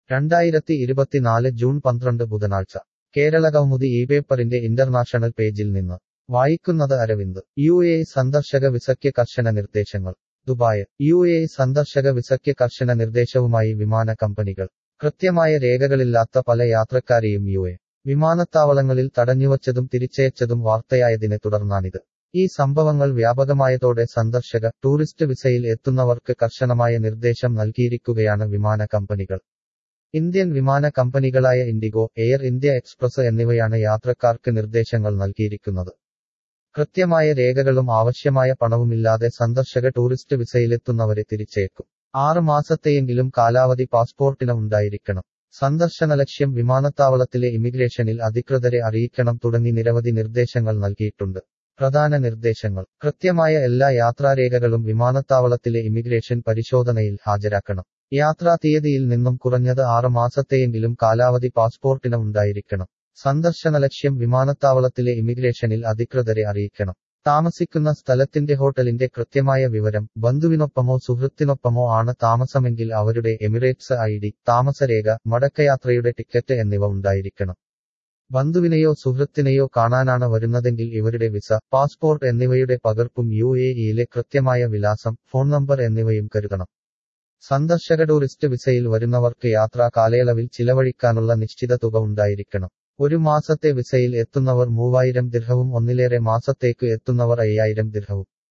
രണ്ടായിരത്തി ഇരുപത്തിനാല് ജൂൺ പന്ത്രണ്ട് ബുധനാഴ്ച കേരള കൗമുദി ഈ പേപ്പറിന്റെ ഇന്റർനാഷണൽ പേജിൽ നിന്ന് വായിക്കുന്നത് അരവിന്ദ് യു എ സന്ദർശക വിസയ്ക്ക് കർശന നിർദ്ദേശങ്ങൾ ദുബായ് യു എ സന്ദർശക വിസയ്ക്ക് കർശന നിർദ്ദേശവുമായി വിമാന കമ്പനികൾ കൃത്യമായ രേഖകളില്ലാത്ത പല യാത്രക്കാരെയും യു എ വിമാനത്താവളങ്ങളിൽ തടഞ്ഞുവച്ചതും തിരിച്ചയച്ചതും വാർത്തയായതിനെ തുടർന്നാണിത് ഈ സംഭവങ്ങൾ വ്യാപകമായതോടെ സന്ദർശക ടൂറിസ്റ്റ് വിസയിൽ എത്തുന്നവർക്ക് കർശനമായ നിർദ്ദേശം നൽകിയിരിക്കുകയാണ് വിമാന കമ്പനികൾ ഇന്ത്യൻ വിമാന കമ്പനികളായ ഇൻഡിഗോ എയർ ഇന്ത്യ എക്സ്പ്രസ് എന്നിവയാണ് യാത്രക്കാർക്ക് നിർദ്ദേശങ്ങൾ നൽകിയിരിക്കുന്നത് കൃത്യമായ രേഖകളും ആവശ്യമായ പണവുമില്ലാതെ സന്ദർശക ടൂറിസ്റ്റ് വിസയിലെത്തുന്നവരെ തിരിച്ചേക്കും ആറ് മാസത്തെയെങ്കിലും കാലാവധി പാസ്പോർട്ടിന് ഉണ്ടായിരിക്കണം സന്ദർശന ലക്ഷ്യം വിമാനത്താവളത്തിലെ ഇമിഗ്രേഷനിൽ അധികൃതരെ അറിയിക്കണം തുടങ്ങി നിരവധി നിർദ്ദേശങ്ങൾ നൽകിയിട്ടുണ്ട് പ്രധാന നിർദ്ദേശങ്ങൾ കൃത്യമായ എല്ലാ യാത്രാരേഖകളും വിമാനത്താവളത്തിലെ ഇമിഗ്രേഷൻ പരിശോധനയിൽ ഹാജരാക്കണം യാത്രാ തീയതിയിൽ നിന്നും കുറഞ്ഞത് ആറ് മാസത്തെയെങ്കിലും കാലാവധി പാസ്പോർട്ടിന് ഉണ്ടായിരിക്കണം സന്ദർശന ലക്ഷ്യം വിമാനത്താവളത്തിലെ ഇമിഗ്രേഷനിൽ അധികൃതരെ അറിയിക്കണം താമസിക്കുന്ന സ്ഥലത്തിന്റെ ഹോട്ടലിന്റെ കൃത്യമായ വിവരം ബന്ധുവിനൊപ്പമോ സുഹൃത്തിനൊപ്പമോ ആണ് താമസമെങ്കിൽ അവരുടെ എമിറേറ്റ്സ് ഐ ഡി താമസരേഖ മടക്കയാത്രയുടെ ടിക്കറ്റ് എന്നിവ ഉണ്ടായിരിക്കണം ബന്ധുവിനെയോ സുഹൃത്തിനെയോ കാണാനാണ് വരുന്നതെങ്കിൽ ഇവരുടെ വിസ പാസ്പോർട്ട് എന്നിവയുടെ പകർപ്പും യു എ ഇയിലെ കൃത്യമായ വിലാസം ഫോൺ നമ്പർ എന്നിവയും കരുതണം സന്ദർശക ടൂറിസ്റ്റ് വിസയിൽ വരുന്നവർക്ക് യാത്രാ കാലയളവിൽ ചിലവഴിക്കാനുള്ള നിശ്ചിത തുക ഉണ്ടായിരിക്കണം ഒരു മാസത്തെ വിസയിൽ എത്തുന്നവർ മൂവായിരം ദിർഹവും ഒന്നിലേറെ മാസത്തേക്ക് എത്തുന്നവർ അയ്യായിരം ദിർഹവും